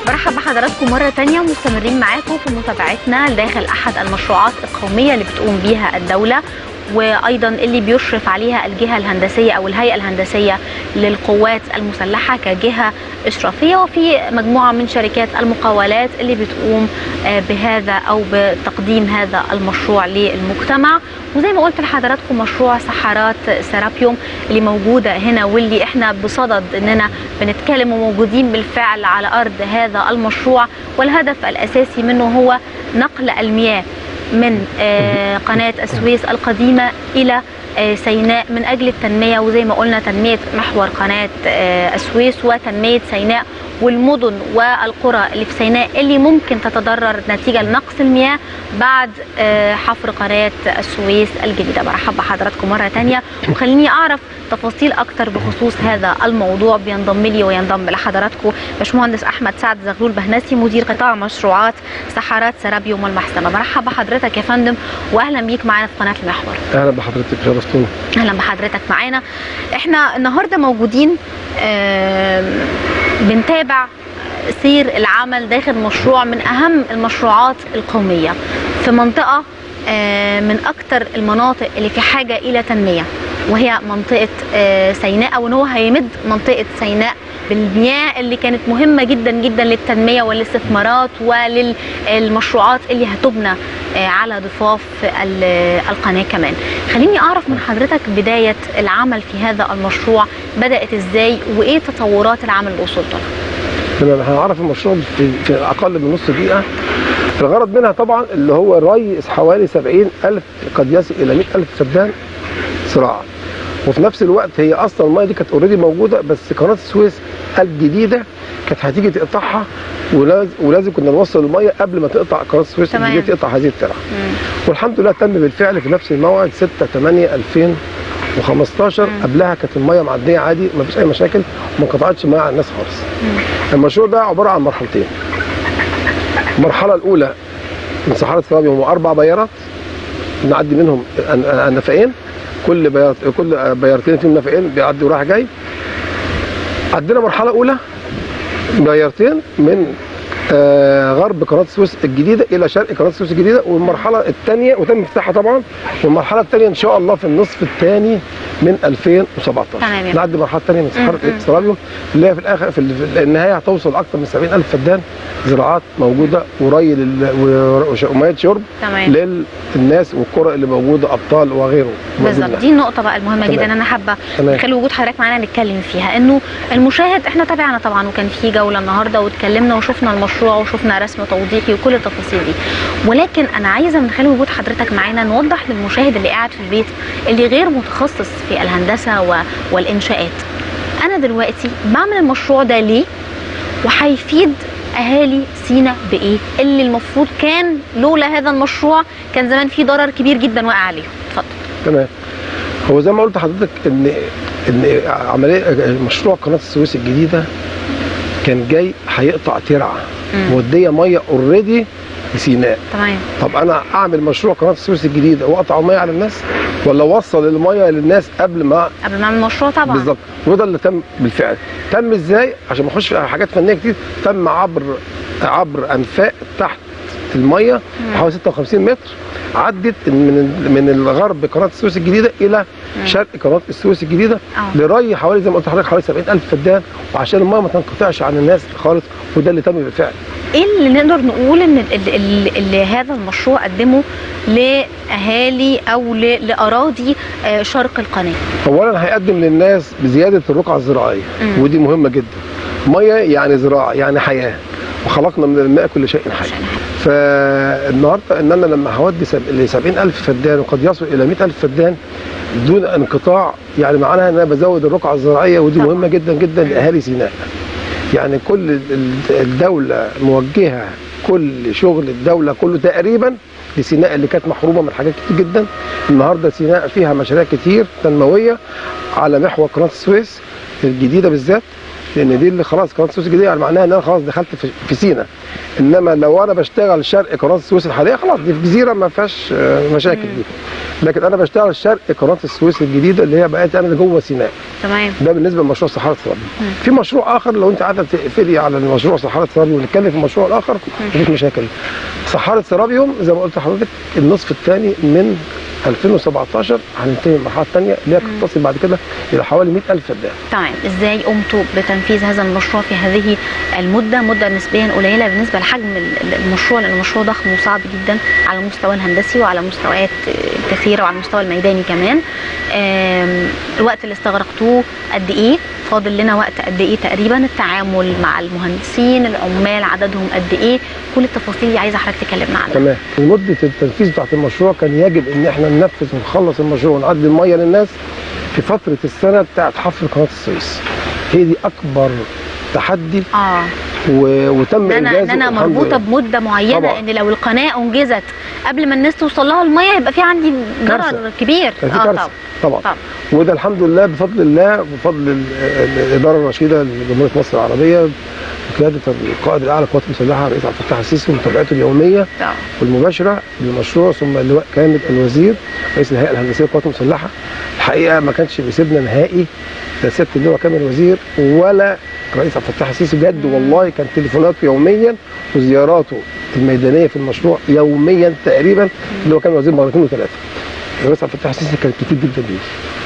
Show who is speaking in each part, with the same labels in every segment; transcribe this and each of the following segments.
Speaker 1: برحب بحضراتكم مرة تانية ومستمرين معاكم في متابعتنا داخل أحد المشروعات القومية اللي بتقوم بيها الدولة وايضا اللي بيشرف عليها الجهه الهندسيه او الهيئه الهندسيه للقوات المسلحه كجهه اشرافيه وفي مجموعه من شركات المقاولات اللي بتقوم بهذا او بتقديم هذا المشروع للمجتمع وزي ما قلت لحضراتكم مشروع سحرات سرابيوم اللي موجوده هنا واللي احنا بصدد اننا بنتكلم وموجودين بالفعل على ارض هذا المشروع والهدف الاساسي منه هو نقل المياه من قناة السويس القديمة إلى سيناء من أجل التنمية وزي ما قلنا تنمية محور قناة السويس وتنمية سيناء والمدن والقرى اللي في سيناء اللي ممكن تتضرر نتيجة لنقص المياه بعد حفر قناة السويس الجديدة برحب بحضراتكم مرة تانية وخليني أعرف تفاصيل أكتر بخصوص هذا الموضوع بينضم لي وينضم لحضراتكم باشمهندس أحمد سعد زغلول بهناسي مدير قطاع مشروعات سحرات سرابيوم والمحسمة برحب بحضرتك يا فندم وأهلا بيك معانا في قناة المحور
Speaker 2: أهلا بحضرتك شرفتوني
Speaker 1: أهلا بحضرتك معانا احنا النهاردة موجودين بنتابع سير العمل داخل مشروع من اهم المشروعات القوميه في منطقه من اكثر المناطق اللي في حاجه الى تنميه وهي منطقه سيناء او ان هو هيمد منطقه سيناء بالمياه اللي كانت مهمه جدا جدا للتنميه والاستثمارات وللمشروعات اللي هتبنى على ضفاف القناه كمان. خليني اعرف من حضرتك بدايه العمل في هذا المشروع بدات ازاي وايه تطورات العمل اللي وصلت لها؟
Speaker 2: تمام هنعرف المشروع في, في اقل من نص دقيقه الغرض منها طبعا اللي هو ري حوالي 70000 قد يصل الى 100000 فدان زراعه وفي نفس الوقت هي اصلا الميه دي كانت اوريدي موجوده بس قناه السويس الجديده كانت هتيجي تقطعها ولازم, ولازم كنا نوصل الميه قبل ما تقطع قناه السويس الجديده تقطع هذه الترعه والحمد لله تم بالفعل في نفس الموعد 6 8 2015 مم. قبلها كانت الميه معديه عادي ما فيش اي مشاكل وما قطعتش ميه على الناس خالص مم. المشروع ده عباره عن مرحلتين المرحله الاولى من صحراء سرابيوم هم اربع بيارات نعدي منهم النفقين كل بيار كل بيارتين فيهم نفقين بيعدوا رايح جاي عندنا مرحله اولى بيارتين من آه غرب قناه السويس الجديده الى شرق قناه السويس الجديده والمرحله الثانيه وتم افتتاحها طبعا والمرحله الثانيه ان شاء الله في النصف الثاني من 2017
Speaker 1: تمام
Speaker 2: نعدي المرحله الثانيه من صحراء سرابيوم اللي هي في الاخر في النهايه هتوصل اكثر من 70000 فدان زراعات موجوده وري وميه شرب
Speaker 1: تمام
Speaker 2: للناس والقرى اللي موجوده ابطال وغيره
Speaker 1: بالظبط دي النقطه بقى المهمه جدا انا حابه خلي وجود حضرتك معانا نتكلم فيها انه المشاهد احنا تابعنا طبعا وكان في جوله النهارده واتكلمنا وشفنا المشروع وشفنا رسم توضيحي وكل التفاصيل دي ولكن انا عايزه من خلال وجود حضرتك معانا نوضح للمشاهد اللي قاعد في البيت اللي غير متخصص في الهندسه و... والانشاءات انا دلوقتي بعمل المشروع ده ليه وهيفيد اهالي سينا بايه اللي المفروض كان لولا هذا المشروع كان زمان في ضرر كبير جدا واقع عليهم اتفضل
Speaker 2: تمام هو زي ما قلت لحضرتك ان ان عمليه مشروع قناه السويس الجديده كان جاي هيقطع ترعه موديه ميه اوريدي لسيناء
Speaker 1: تمام
Speaker 2: طب انا اعمل مشروع قناه السويس الجديده واقطع ميه على الناس ولا اوصل الميه للناس قبل ما
Speaker 1: قبل ما اعمل مشروع طبعا
Speaker 2: بالظبط وده اللي تم بالفعل تم ازاي عشان ما اخش في حاجات فنيه كتير تم عبر عبر انفاق تحت الميه حوالي 56 متر عدت من من الغرب قناه السويس الجديده الى مم. شرق قناه السويس الجديده
Speaker 1: أوه.
Speaker 2: لري حوالي زي ما قلت لحضرتك حوالي 70000 فدان وعشان الميه ما تنقطعش عن الناس خالص وده اللي تم بالفعل.
Speaker 1: ايه اللي نقدر نقول ان اللي, اللي, اللي هذا المشروع قدمه لاهالي او لاراضي شرق القناه؟
Speaker 2: اولا هيقدم للناس بزياده الرقعه الزراعيه مم. ودي مهمه جدا. ميه يعني زراعه يعني حياه وخلقنا من الماء كل شيء حي. فالنهارده ان انا لما هودي ل 70000 فدان وقد يصل الى 100000 فدان دون انقطاع يعني معناها ان انا بزود الرقعه الزراعيه ودي طبعا. مهمه جدا جدا لاهالي سيناء. يعني كل الدوله موجهه كل شغل الدوله كله تقريبا لسيناء اللي كانت محرومه من حاجات كتير جدا النهارده سيناء فيها مشاريع كتير تنمويه على محور قناه السويس الجديده بالذات لان دي اللي خلاص قناه السويس الجديده يعني معناها ان انا خلاص دخلت في سينا انما لو انا بشتغل شرق قناه السويس الحاليه خلاص دي في جزيره ما فيهاش مشاكل دي لكن انا بشتغل شرق قناه السويس الجديده اللي هي بقت انا جوه سيناء
Speaker 1: تمام
Speaker 2: ده بالنسبه لمشروع صحاره سرابي
Speaker 1: مم.
Speaker 2: في مشروع اخر لو انت عايزه تقفلي على المشروع صحاره سرابي ونتكلم في المشروع الاخر مفيش مشاكل صحاره سرابيوم زي ما قلت لحضرتك النصف الثاني من 2017 هننتهي المرحله الثانيه اللي هي تصل بعد كده الى حوالي 100000 فدان
Speaker 1: تمام ازاي قمتوا بتنفيذ هذا المشروع في هذه المده مده نسبيا قليله بالنسبه لحجم ال- ال- المشروع لان المشروع ضخم وصعب جدا على المستوى الهندسي وعلى مستويات آه، كثيره وعلى المستوى الميداني كمان آم، الوقت اللي استغرقتوه قد ايه فاضل لنا وقت قد ايه تقريبا التعامل مع المهندسين العمال عددهم قد ايه كل التفاصيل دي عايزه حضرتك تكلمنا عنها
Speaker 2: تمام مده التنفيذ بتاعت المشروع كان يجب ان احنا ننفذ ونخلص المشروع ونعدي الميه للناس في فتره السنه بتاعت حفر قناه السويس هي دي اكبر تحدي
Speaker 1: اه
Speaker 2: و... وتم
Speaker 1: ان انا
Speaker 2: انجازه
Speaker 1: ان انا
Speaker 2: والحمد
Speaker 1: مربوطه
Speaker 2: لله.
Speaker 1: بمده معينه
Speaker 2: طبعا.
Speaker 1: ان لو القناه انجزت قبل ما الناس توصل لها الميه هيبقى في عندي ضرر
Speaker 2: كارثة.
Speaker 1: كبير
Speaker 2: كان في
Speaker 1: اه
Speaker 2: كارثه
Speaker 1: طبعا
Speaker 2: طبعا
Speaker 1: طبعا
Speaker 2: وده الحمد لله بفضل الله وبفضل ال- ال- الاداره الرشيده لجمهوريه مصر العربيه بقياده القائد الاعلى للقوات المسلحه الرئيس عبد الفتاح السيسي ومتابعته اليوميه
Speaker 1: طبعا
Speaker 2: والمباشره للمشروع ثم اللواء كامل الوزير رئيس الهيئه الهندسيه للقوات المسلحه الحقيقه ما كانش بيسيبنا نهائي لا سياده اللواء كامل الوزير ولا رئيس عبد الفتاح السيسي بجد والله كان تليفوناته يوميا وزياراته الميدانيه في المشروع يوميا تقريبا اللي هو كان وزير مرتين وثلاثه الرئيس عبد الفتاح السيسي كان كتير جدا بيه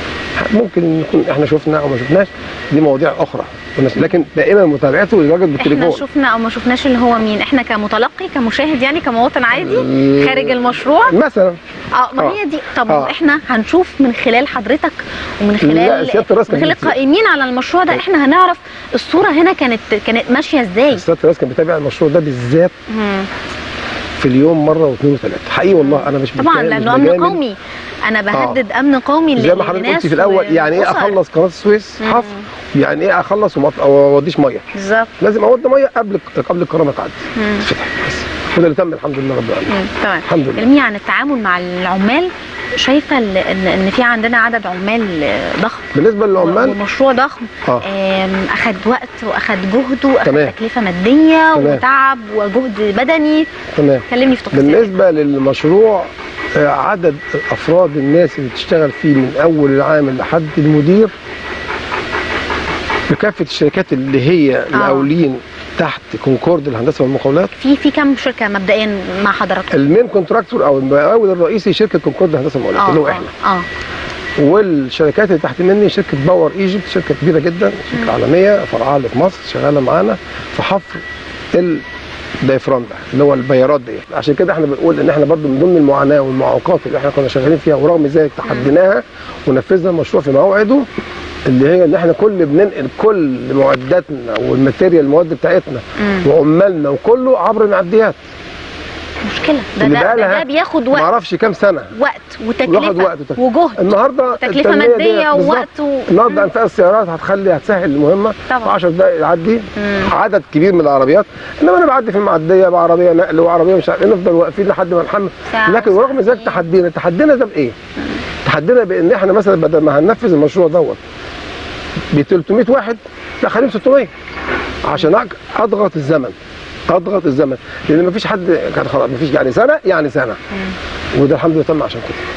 Speaker 2: ممكن نكون احنا شفنا او ما شفناش دي مواضيع اخرى لكن دائما متابعته للراجل
Speaker 1: احنا
Speaker 2: بالتليفون
Speaker 1: شفنا او ما شفناش اللي هو مين احنا كمتلقي كمشاهد يعني كمواطن عادي
Speaker 2: ال-
Speaker 1: خارج المشروع
Speaker 2: مثلا
Speaker 1: اه ما
Speaker 2: آه.
Speaker 1: هي دي طب
Speaker 2: آه.
Speaker 1: احنا هنشوف من خلال حضرتك ومن
Speaker 2: لا،
Speaker 1: خلال
Speaker 2: سيادة الرئيس
Speaker 1: من
Speaker 2: كان
Speaker 1: خلال
Speaker 2: بيتسأل.
Speaker 1: القائمين على المشروع ده احنا هنعرف الصوره هنا كانت كانت ماشيه ازاي
Speaker 2: سياده الرئيس كان بيتابع المشروع ده بالذات
Speaker 1: مم.
Speaker 2: في اليوم مره واثنين وثلاثه حقيقي والله انا مش
Speaker 1: طبعا
Speaker 2: بتكلم-
Speaker 1: لانه
Speaker 2: مش
Speaker 1: امن
Speaker 2: بجامل.
Speaker 1: قومي انا بهدد امن قومي
Speaker 2: زي ما حضرتك
Speaker 1: للناس
Speaker 2: قلتي في الاول يعني ايه
Speaker 1: والأسر.
Speaker 2: اخلص قناه السويس
Speaker 1: مم.
Speaker 2: حفر يعني ايه اخلص وما أط- أو اوديش ميه
Speaker 1: بالظبط
Speaker 2: لازم اودي ميه قبل قبل القناه ما تعدي
Speaker 1: مم.
Speaker 2: تتفتح بس وده اللي تم الحمد لله رب العالمين
Speaker 1: مم. تمام
Speaker 2: الحمد لله
Speaker 1: كلمني عن التعامل مع العمال شايفه ال- ان ان في عندنا عدد عمال ضخم
Speaker 2: بالنسبه للعمال
Speaker 1: ومشروع ضخم
Speaker 2: اه
Speaker 1: آم، اخد وقت واخد جهد واخد
Speaker 2: تمام.
Speaker 1: تكلفه ماديه
Speaker 2: تمام.
Speaker 1: وتعب وجهد بدني
Speaker 2: تمام
Speaker 1: كلمني في تفاصيل
Speaker 2: بالنسبه للمشروع آه، عدد افراد الناس اللي بتشتغل فيه من اول العامل لحد المدير بكافه الشركات اللي هي المقاولين تحت كونكورد الهندسه والمقاولات
Speaker 1: في في كم شركه مبدئيا مع حضرتك
Speaker 2: المين كونتراكتور او المقاول الرئيسي شركه كونكورد الهندسه والمقاولات اللي هو احنا
Speaker 1: اه
Speaker 2: والشركات اللي تحت مني شركه باور ايجيبت شركه كبيره جدا شركه عالميه فرعها اللي في مصر شغاله معانا في حفر الدايفرام ده اللي هو البيارات دي عشان كده احنا بنقول ان احنا برضو من ضمن المعاناه والمعوقات اللي احنا كنا شغالين فيها ورغم ذلك تحديناها ونفذنا المشروع في موعده اللي هي ان احنا كل بننقل كل معداتنا والماتيريال المواد بتاعتنا
Speaker 1: مم.
Speaker 2: وعمالنا وكله عبر المعديات
Speaker 1: مشكله ده
Speaker 2: اللي
Speaker 1: ده,
Speaker 2: بقى
Speaker 1: ده,
Speaker 2: لها
Speaker 1: ده بياخد
Speaker 2: ما
Speaker 1: وقت
Speaker 2: اعرفش كام سنه
Speaker 1: وقت
Speaker 2: وياخد
Speaker 1: وتكلفه
Speaker 2: وقت وتكلفة.
Speaker 1: وجهد
Speaker 2: النهارده
Speaker 1: تكلفة
Speaker 2: التنمية
Speaker 1: مادية
Speaker 2: ديت بالظبط.
Speaker 1: ووقت و-
Speaker 2: النهارده انفاق السيارات هتخلي هتسهل المهمه
Speaker 1: طبعا.
Speaker 2: في 10 دقائق يعدي
Speaker 1: مم.
Speaker 2: عدد كبير من العربيات انما انا بعدي في المعديه بعربيه نقل وعربيه مش عارف إيه، نفضل واقفين لحد ما نحمل
Speaker 1: ساعة
Speaker 2: لكن ورغم ذلك
Speaker 1: وساعتين.
Speaker 2: تحدينا تحدينا ده بايه؟ تحدينا بان احنا مثلا بدل ما هننفذ المشروع دوت ب 300 واحد لا خليهم 600 عشان أك- اضغط الزمن اضغط الزمن لان مفيش حد كان خلاص مفيش يعني سنه يعني سنه وده الحمد لله تم عشان كده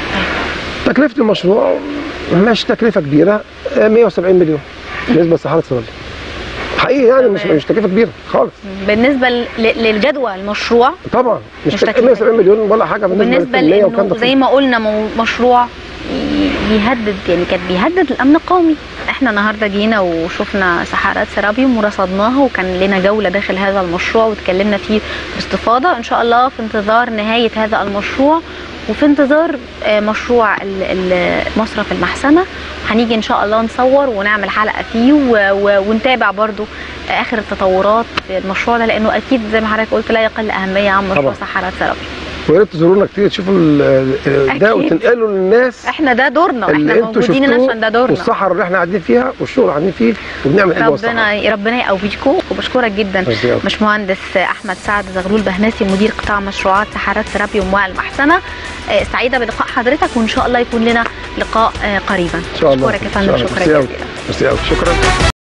Speaker 2: تكلفه المشروع مش تكلفه كبيره آه، 170 مليون بالنسبه لصحاره سرالي حقيقي يعني مش
Speaker 1: تمام.
Speaker 2: مش تكلفه كبيره خالص
Speaker 1: بالنسبه ل- للجدوى المشروع
Speaker 2: طبعا مش,
Speaker 1: مش
Speaker 2: تكلفه
Speaker 1: تكلفة
Speaker 2: 170 مليون ولا حاجه بالنسبه
Speaker 1: بالنسبه
Speaker 2: للتنميه والكلام
Speaker 1: لانه
Speaker 2: ده
Speaker 1: زي
Speaker 2: كله.
Speaker 1: ما قلنا مو- مشروع ي- بيهدد يعني كان بيهدد الامن القومي احنا النهارده جينا وشفنا سحارات سرابيوم ورصدناها وكان لنا جوله داخل هذا المشروع واتكلمنا فيه باستفاضه ان شاء الله في انتظار نهايه هذا المشروع وفي انتظار آه، مشروع ال- ال- مصرف المحسنه هنيجي ان شاء الله نصور ونعمل حلقه فيه و- و- ونتابع برضو اخر التطورات في المشروع ده لانه اكيد زي ما حضرتك قلت لا يقل اهميه عن مشروع
Speaker 2: طبعا.
Speaker 1: سحارات سرابيوم
Speaker 2: ويا ريت تزورونا كتير تشوفوا ال- ال- ده
Speaker 1: أكيد.
Speaker 2: وتنقلوا للناس
Speaker 1: احنا ده دورنا
Speaker 2: اللي
Speaker 1: احنا
Speaker 2: انتوا
Speaker 1: موجودين هنا
Speaker 2: شفتوه
Speaker 1: عشان ده دورنا
Speaker 2: والصحراء اللي احنا قاعدين فيها والشغل اللي قاعدين فيه وبنعمل ايه جوه الصحراء
Speaker 1: ربنا ربنا يقويكم وبشكرك جدا
Speaker 2: ميرسي أوي.
Speaker 1: باشمهندس احمد سعد زغلول بهناسي مدير قطاع مشروعات سحارات سرابيوم والمحسنه آه، سعيده بلقاء حضرتك وان شاء الله يكون لنا لقاء آه، قريبا
Speaker 2: ان شاء الله
Speaker 1: اشكرك يا فندم
Speaker 2: إن شاء الله.
Speaker 1: شكرا
Speaker 2: ميرسي أوي.
Speaker 1: جزيلا
Speaker 2: ميرسي أوي. شكرا